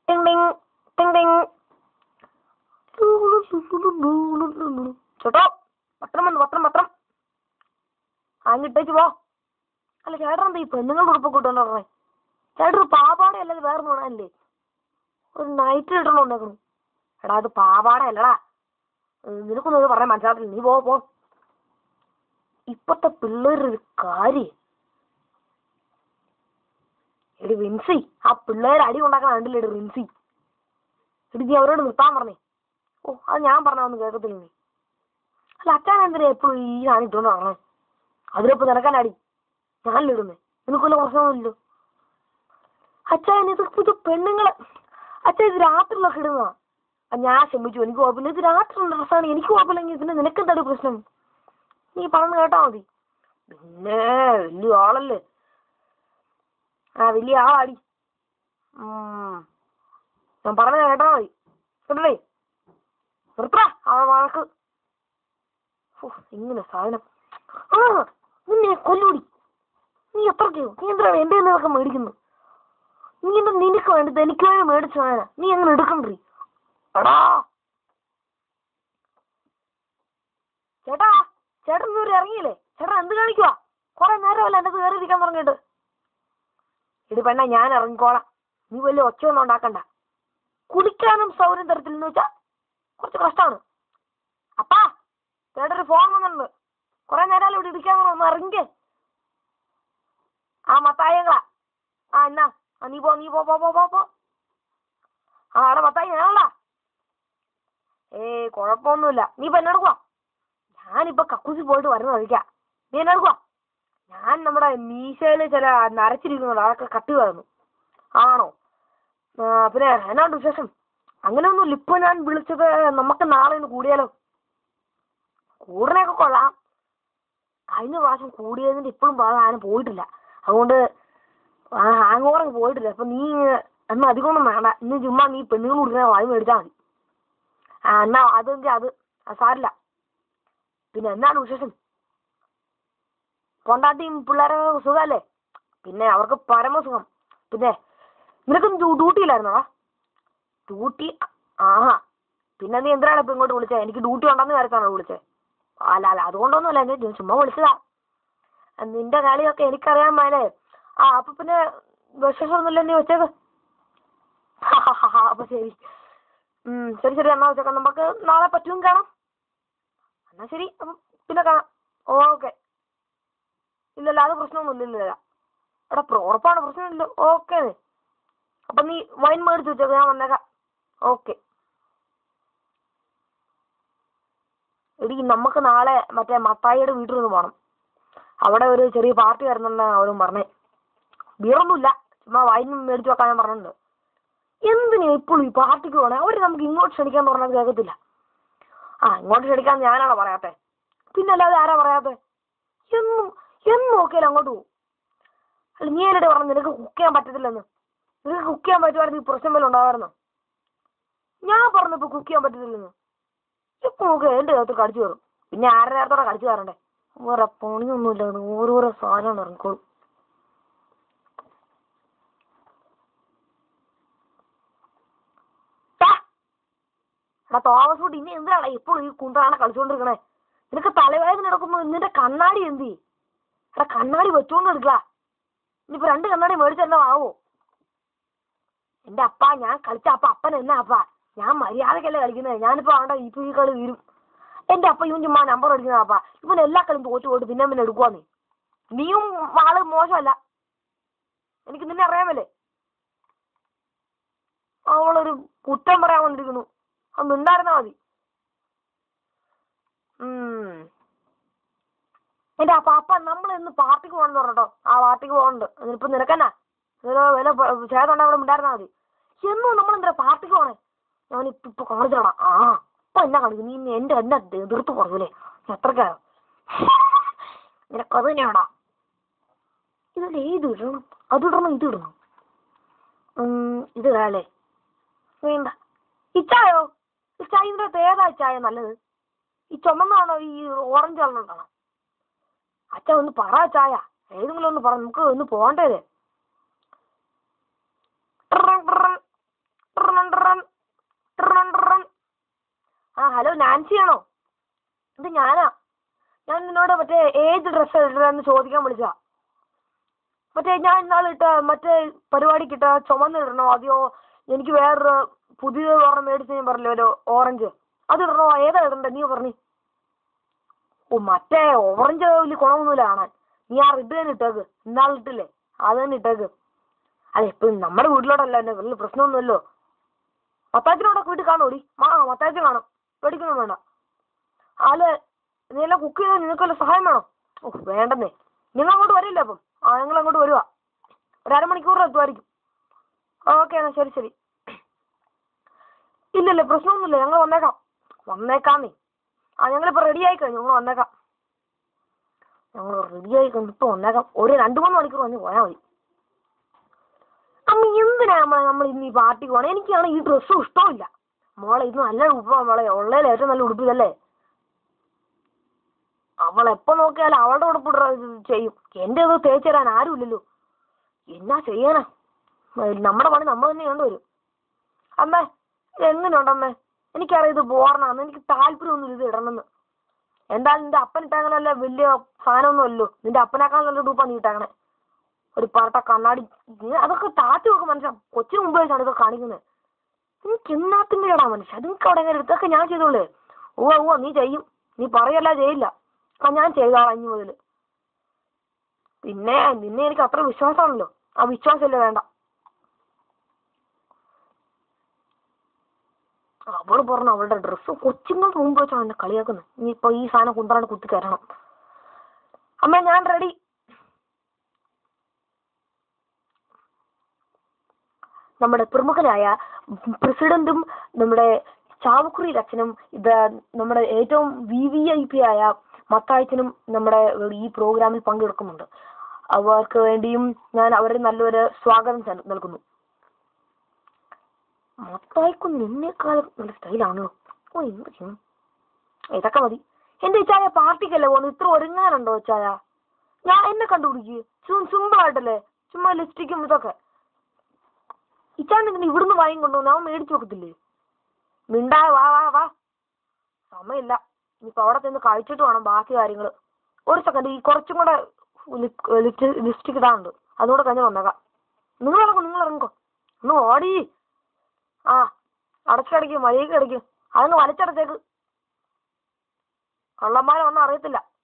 ടിങ് ടിങ് ടിങ് ടിങ് ചേട്ടോ പത്രം വന്നു പത്രം പത്രം അങ്ങിട്ടേച്ച് പോ അല്ല ചേട്ടൻ എന്താ ഈ പെണ്ണുങ്ങളുടെ ഉടുപ്പൊക്കെ ഇട്ടോണ്ട് പറഞ്ഞേ ചേട്ടൻ ഒരു പാവാട അല്ലാതെ വേറെ നോണല്ലേ ഒരു നൈറ്റ് ഇടണം ഉണ്ടാക്കണം എടാ അത് പാവാട അല്ലടാ ഏഹ് നിനക്കൊന്നും ഇത് പറയാൻ മനസ്സിലാക്കില്ല നീ പോ പോ ഇപ്പത്തെ പിള്ളേരൊരു കാര്യം എടി വിൻസി ആ പിള്ളേർ അടി ഉണ്ടാക്കാൻ കണ്ടില്ലേ എടി വിൻസി എടി നീ അവരോട് നിർത്താൻ പറഞ്ഞേ ഓ അത് ഞാൻ പറഞ്ഞാന്ന് കേൾക്കത്തില്ല നീ അല്ല അച്ഛൻ എന്തിനാ എപ്പോഴും ഈ സാധനം ഇട്ടോണ്ട് പറഞ്ഞേ അതിലിപ്പോ നിനക്കാൻ അടി ഞാനല്ലേ ഇടുന്നേ നിനക്കൊല്ല പ്രശ്നമൊന്നുമില്ലല്ലോ അച്ഛൻ ഇത് ഇത് പെണ്ണുങ്ങളെ അച്ഛൻ ഇത് രാത്രിയിലൊക്കെ ഇടുന്നതാ ആ, ഞാൻ ക്ഷമിച്ചു എനിക്ക് കുഴപ്പമില്ല ഇത് രാത്രി ഡ്രസ്സാണ് എനിക്ക് കുഴപ്പമില്ലെങ്കിൽ ഇതിന് നിനക്കെന്താണ് പ്രശ്നം നീ പറഞ്ഞു കേട്ടാ മതി പിന്നെ വലിയ ആളല്ലേ ആ വലിയ ആളാടി ഉം. ഞാൻ പറഞ്ഞ കേട്ടാ മതി കേട്ടല്ലേ നിർത്തടാ ആ വഴക്ക് ഫു, ഇങ്ങനെ സാധനം ആ നിന്നെ കൊല്ലൂടി നീ എത്ര ചെയ്യും നീ എന്തിനാ എന്റെ നിന്നൊക്കെ മേടിക്കുന്നു നീ എന്താ നിനക്ക് വേണ്ടത് എനിക്ക് വേണ്ടി മേടിച്ചു സാധനം നീ അങ്ങനെ എടുക്കണ്ടേ എടാ ചേട്ടാ ചേട്ടൻ ഇതുവരെ ഇറങ്ങിയില്ലേ ചേട്ടൻ എന്ത് കാണിക്കുവാ കുറെ നേരമല്ല എന്റെ കയറി ഇരിക്കാൻ തുടങ്ങിയിട്ട് ഇടി പെണ്ണ ഞാൻ ഇറങ്ങിക്കോളാം നീ വലിയ ഒച്ചയൊന്നും ഉണ്ടാക്കണ്ട കുടിക്കാനും സൗകര്യം തരത്തില്ലെന്ന് വെച്ചാ കുറച്ച് കഷ്ടമാണ് അപ്പാ ചേട്ടൻ ഒരു ഫോൺ വന്നിട്ടുണ്ട് കുറെ നേരം ഇവിടെ ഇരിക്കാൻ ഒന്ന് ഇറങ്ങിക്കേ ആ മത്തായങ്ങളാ ആ എന്നാ ആ, നീ പോ നീ പോ പോ പോ പോ പോ ആ അവിടെ മത്തായി ഞാനല്ല ഏയ് കുഴപ്പമൊന്നുമില്ല നീ ഇപ്പൊ എന്നെടുക്കുവാ ഞാനിപ്പോ കക്കൂസി പോയിട്ട് വരുന്ന കഴിക്കാം നീ എന്നെടുക്കുവാ ഞാൻ നമ്മുടെ മീശയില് ചില നരച്ചിരിക്കുന്നുണ്ട് അതൊക്കെ കട്ട് വരുന്നു ആണോ ആ, പിന്നെ എന്നാണ്ട് വിശേഷം അങ്ങനെയൊന്നുമില്ല ഇപ്പൊ ഞാൻ വിളിച്ചത് നമുക്ക് നാളെ ഒന്ന് കൂടിയാലോ കൂടണൊക്കെ കൊള്ളാം കഴിഞ്ഞ പ്രാവശ്യം കൂടിയതിന്റെ ഇപ്പോഴും ആരും പോയിട്ടില്ല അതുകൊണ്ട് ആ ഹാങ് ഓവർ പോയിട്ടില്ല അപ്പൊ നീ എന്നാ അധികമൊന്നും വേണ്ട ഇന്ന് ചുമ്മാ നീ പെണ്ണുങ്ങൾ കുടിക്കുന്ന വായി മേടിച്ചാൽ മതി ആ എന്നാ അതെങ്കിൽ അത് അത് സാരില്ല പിന്നെ എന്നാണ് വിശേഷം പൊണ്ടാട്ടിയും പിള്ളേരൊക്കെ സുഖമല്ലേ പിന്നെ അവർക്ക് പരമസുഖം പിന്നെ നിനക്കും ഡ്യൂട്ടി ഇല്ലായിരുന്നോടാ ഡ്യൂട്ടി ആഹാ പിന്നെ നീ എന്തിനാണ് ഇപ്പൊ ഇങ്ങോട്ട് വിളിച്ചത് എനിക്ക് ഡ്യൂട്ടി ഉണ്ടെന്ന് വരത്താണോ വിളിച്ചത് അല്ല അല്ല അതുകൊണ്ടൊന്നുമല്ല ഞാൻ ചുമ്മാ വിളിച്ചതാ ആ, നിന്റെ കളിയൊക്കെ എനിക്കറിയാൻ മേലേ ആ അപ്പൊ പിന്നെ വിശേഷമൊന്നുമില്ല നീ വെച്ചേക്ക് അപ്പൊ ശരി ഉം ശരി ശരി എന്നാ വെച്ചേക്കാം നമുക്ക് നാളെ പറ്റും കാണാം എന്നാ ശരി അപ്പം പിന്നെ കാണാം ഓക്കെ ഇല്ലല്ല അത് പ്രശ്നമൊന്നുമില്ല ഇല്ല എടാ പ്ര- ഉറപ്പാണ് പ്രശ്നമില്ല ഓക്കെ അപ്പൊ നീ വൈൻ മേടിച്ച് വെച്ചേക്ക് ഞാൻ വന്നേക്കാം ഓക്കെ എടി നമുക്ക് നാളെ മറ്റേ മത്തായിയുടെ വീട്ടിൽ നിന്ന് പോകണം അവിടെ ഒരു ചെറിയ പാർട്ടി വരുന്നെന്നാണ് അവരും പറഞ്ഞേ ബിയറൊന്നുമില്ല ചുമ്മാ വൈൻ മേടിച്ച് വെക്കാൻ ഞാൻ പറഞ്ഞിട്ടുണ്ട് എന്തിനാ ഇപ്പോഴും ഈ പാർട്ടിക്ക് പോകണേ അവർ നമുക്ക് ഇങ്ങോട്ട് ക്ഷണിക്കാൻ പറഞ്ഞാൽ കേൾക്കത്തില്ല ആ ഇങ്ങോട്ട് ക്ഷണിക്കാൻ ഞാനാണോ പറയാത്തെ പിന്നെ അല്ലാതെ ആരാ പറയാത്തെ എന്നും എന്നും നോക്കിയാലും അങ്ങോട്ട് പോകും അല്ല നീ എന്നോട് പറഞ്ഞു നിനക്ക് കുക്ക് ചെയ്യാൻ പറ്റത്തില്ലെന്ന് നിനക്ക് കുക്ക് ചെയ്യാൻ പറ്റുമായിരുന്നു ഈ പ്രശ്നം വല്ലതും ഉണ്ടാവാറുന്നോ ഞാൻ പറഞ്ഞപ്പോ കുക്ക് ചെയ്യാൻ പറ്റത്തില്ലെന്ന് ഇപ്പൊ നോക്കുക എന്റെ ദേഹത്ത് കടിച്ചു കയറും പിന്നെ ആരുടെ നേരത്തോടെ കടിച്ചു കയറണ്ടേ വേറെ പണിയൊന്നുമില്ല ഓരോരോ സാധനം ഇറങ്ങിക്കോളും ടാ. എടാ തോമസ് ഫുഡ് ഇനി എന്തിനാണ് ഇപ്പോഴും ഈ കുന്തറാണ് കളിച്ചോണ്ടിരിക്കണേ നിനക്ക് തലവേദന എടുക്കുമ്പോ നിന്റെ കണ്ണാടി എന്തി എടാ കണ്ണാടി വെച്ചോണ്ട് എടുക്ക ഇനിയിപ്പോ രണ്ട് കണ്ണാടി മേടിച്ചെല്ലാം ആവോ എന്റെ അപ്പ ഞാൻ കളിച്ച അപ്പ അപ്പൻ എന്നാ അപ്പ ഞാൻ മര്യാദക്കല്ലേ കളിക്കുന്നത് ഞാനിപ്പോ ആണ്ട ഇപ്പൊ ഈ കളി തീരും എന്റെ അപ്പ ഇവൻ ചുമ്മാ നമ്പർ അടിക്കുന്ന അപ്പ ഇവൻ എല്ലാ കളിയും തോറ്റു പോയിട്ട് പിന്നെ പിന്നെ എടുക്കുവാ നീ നീയും ആള് മോശമല്ല എനിക്ക് നിന്നെ അറിയാമല്ലേ അവളൊരു കുറ്റം പറയാൻ വന്നിരിക്കുന്നു അത് ഉണ്ടായിരുന്നാ മതി ഉം. എന്റെ അപ്പ അപ്പ നമ്മൾ ഇന്ന് പാർട്ടിക്ക് പോകണമെന്ന് പറഞ്ഞോ ആ പാർട്ടിക്ക് പോകണ്ട് ഇപ്പൊ നിനക്കെന്നാ ഇതിന് വില ചേതണ്ട അവിടെ ഉണ്ടായിരുന്നാ മതി എന്നും നമ്മൾ എന്താ പാർട്ടിക്ക് പോണേ ഞാൻ ഇപ്പൊ ഇപ്പൊ കാണിച്ചോടാ ആ അപ്പൊ എന്നാ കാണിക്കും നീ ഇന്ന് എന്റെ എന്നെ എതിർത്ത് പറഞ്ഞല്ലേ എത്രക്കാ നിനക്ക് അത് തന്നെയാടാ ഇതിൽ ഏത് ഇടണം അത് ഇടണം ഇത് ഇടണം ഉം, ഇത് വേളേ വേണ്ട ഈ ചായോ ഈ ചായ ഇതിന്റെ ഏതാ ഈ ചായ നല്ലത് ഈ ചുമന്നാണോ ഈ ഓറഞ്ച് കളറുണ്ടാണോ അച്ഛ ഒന്ന് പറ ചായ ഏതെങ്കിലും ഒന്ന് പറ നമുക്ക് ഒന്ന് പോകണ്ടേ ഹലോ നാൻസി ആണോ ഇത് ഞാനാ ഞാൻ നിന്നോട് മറ്റേ ഏത് ഡ്രസ്സ് ഇടണമെന്ന് ചോദിക്കാൻ വിളിച്ചാ മറ്റേ ഞാൻ ഇന്നാൾ ഇട്ട മറ്റേ പരിപാടിക്ക് ഇട്ട ചുമന്ന് ഇടണോ അതെയോ എനിക്ക് വേറൊരു പുതിയ ഒരെണ്ണം മേടിച്ച് ഞാൻ പറഞ്ഞില്ലേ ഒരു ഓറഞ്ച് അത് ഇടണോ ഏതാ ഇടണ്ടേ നീ പറഞ്ഞേ ഓ മറ്റേ ഓറഞ്ച് വലിയ ഗുണമൊന്നുമില്ല കാണാൻ നീ ആ റെഡ് തന്നെ ഇട്ടേക്ക് ഇന്നാൾ ഇട്ടില്ലേ അത് തന്നെ ഇട്ടേക്ക് അല്ല ഇപ്പം നമ്മുടെ വീട്ടിലോട്ടല്ല എന്നെ വലിയ പ്രശ്നമൊന്നുമല്ലോ മത്തായത്തിനോടൊക്കെ വീട്ടിൽ കാണുമോടി ആ മത്തായത്തിൽ കാണും പേടിക്കൊന്നും വേണ്ട ആല് നീ എല്ലാം കുക്ക് ചെയ്താൽ നിനക്ക് വല്ല സഹായം വേണോ ഓ വേണ്ടെന്നേ നിങ്ങൾ അങ്ങോട്ട് വരില്ല അപ്പം ആ ഞങ്ങൾ അങ്ങോട്ട് വരുവാ ഒരു അരമണിക്കൂറിൽ എത്തുമായിരിക്കും ഓക്കെ എന്നാൽ ശരി ശരി ഇല്ലല്ല പ്രശ്നമൊന്നുമില്ല ഞങ്ങൾ വന്നേക്കാം വന്നേക്കാന്നേ ആ ഞങ്ങളിപ്പോൾ റെഡി ആയി കഴിഞ്ഞു ഞങ്ങൾ വന്നേക്കാം ഞങ്ങൾ റെഡി ആയി കഴിഞ്ഞു ഇപ്പോൾ വന്നേക്കാം ഒരു രണ്ട് മൂന്ന് മണിക്കൂർ വന്ന് പോയാൽ മതി അമ്മ എന്തിനാ നമ്മളെ നമ്മൾ ഇന്ന് ഈ പാർട്ടിക്ക് പോകണം എനിക്കാണ് ഈ ഡ്രസ്സും ഇഷ്ടമില്ല മോളെ ഇത് നല്ല ഉടുപ്പാണ് മോളെ ഉള്ളതിൽ ഏറ്റവും നല്ല ഉടുപ്പ് ഇതല്ലേ അവൾ എപ്പോ നോക്കിയാലും അവളുടെ ഉടുപ്പ് ഇട- ഇത് ചെയ്യും എന്റെ അത് തേച്ച് തരാൻ ആരുമില്ലല്ലോ എന്നാ ചെയ്യാനാ ഏ, നമ്മുടെ പണി നമ്മൾ തന്നെ ചെയ്യേണ്ടി വരും അമ്മേ ഇത് എങ്ങനെയുണ്ട് അമ്മേ എനിക്കറിയാം ഇത് ബോർണാന്ന് എനിക്ക് താല്പര്യമൊന്നുമില്ല ഇത് ഇടണമെന്ന് എന്തായാലും നിന്റെ അപ്പൻ ഇട്ടാങ്ങനല്ല വലിയ സാധനമൊന്നും അല്ലല്ലോ നിന്റെ അപ്പനേക്കാൾ നല്ല ഉടുപ്പാ നീ ഇട്ടാങ്ങണേ ഒരു പറട്ട കണ്ണാടി നീ അതൊക്കെ താത്തി നോക്കും മനുഷ്യ കൊച്ചിന് മുമ്പ് വെച്ചാണ് ഇതൊക്കെ കാണിക്കുന്നത് നിനക്ക് എന്നാത്തിന്റെ ഇടാ മനുഷ്യ നിങ്ങൾക്ക് അവിടെ എങ്ങനെ ഇതൊക്കെ ഞാൻ ചെയ്തോളേ ഉവ്വ ഉവ്വ നീ ചെയ്യും നീ പറയല്ല ചെയ്യില്ല ആ ഞാൻ ചെയ്തോളാം ഇനി മുതൽ പിന്നെ നിന്നെ എനിക്ക് അത്ര വിശ്വാസമാണല്ലോ ആ വിശ്വാസമില്ല വേണ്ട അവള് പറഞ്ഞു അവളുടെ ഡ്രസ്സ് കൊച്ചുങ്ങൾക്ക് മുമ്പ് വെച്ചാണ് എന്നെ കളിയാക്കുന്നത് നീ ഇപ്പൊ ഈ സാധനം കുന്തറാണ് കുത്തി കയറണം അമ്മ ഞാൻ റെഡി നമ്മുടെ പ്രമുഖനായ പ്രസിഡന്റും നമ്മുടെ ചാവക്കുറി അച്ഛനും ഇത് നമ്മുടെ ഏറ്റവും വി വി ഐ പി ആയ മത്തായച്ചനും നമ്മുടെ ഈ പ്രോഗ്രാമിൽ പങ്കെടുക്കുന്നുണ്ട് അവർക്ക് വേണ്ടിയും ഞാൻ അവരെ നല്ലൊരു സ്വാഗതം ചെ- നൽകുന്നു മത്തായിക്കും നിന്നേക്കാളും നല്ല സ്റ്റൈലാണല്ലോ ഓ എന്ത് ചെയ്യും ഇതൊക്കെ മതി എന്റെ ഇച്ചായ പാർട്ടിക്കല്ലേ പോകുന്നു ഇത്ര ഒരുങ്ങാനുണ്ടോ ഇച്ചായ ഞാൻ എന്നെ കണ്ടുപിടിക്കുക സിമ്പിൾ ആയിട്ടല്ലേ ചുമ്മാ ലിപ്സ്റ്റിക്കും ഇതൊക്കെ ഇച്ചാൻ ഇതിന് ഇവിടുന്ന് വാങ്ങി കൊണ്ടുവന്ന് അവൻ മേടിച്ചു വെക്കത്തില്ലേ മിണ്ടാ വാ വാ വാ സമയമില്ല ഇനിയിപ്പോൾ അവിടെ ചെന്ന് കഴിച്ചിട്ട് വേണം ബാക്കി കാര്യങ്ങൾ ഒരു സെക്കൻഡ് ഈ കുറച്ചും കൂടെ ലിപ്സ്റ്റിക് ഇടാനുണ്ട് അതുകൂടെ കഴിഞ്ഞ് വന്നേക്കാം നിങ്ങൾ ഇറങ്ങും നിങ്ങൾ ഇറങ്ങിക്കോ ഒന്ന് ഓടി ആ അടച്ചടയ്ക്കും വഴിയൊക്കെ അടയ്ക്കും അതങ്ങ് വലിച്ചടച്ചേക്ക് കള്ളന്മാരെ ഒന്നും അറിയത്തില്ല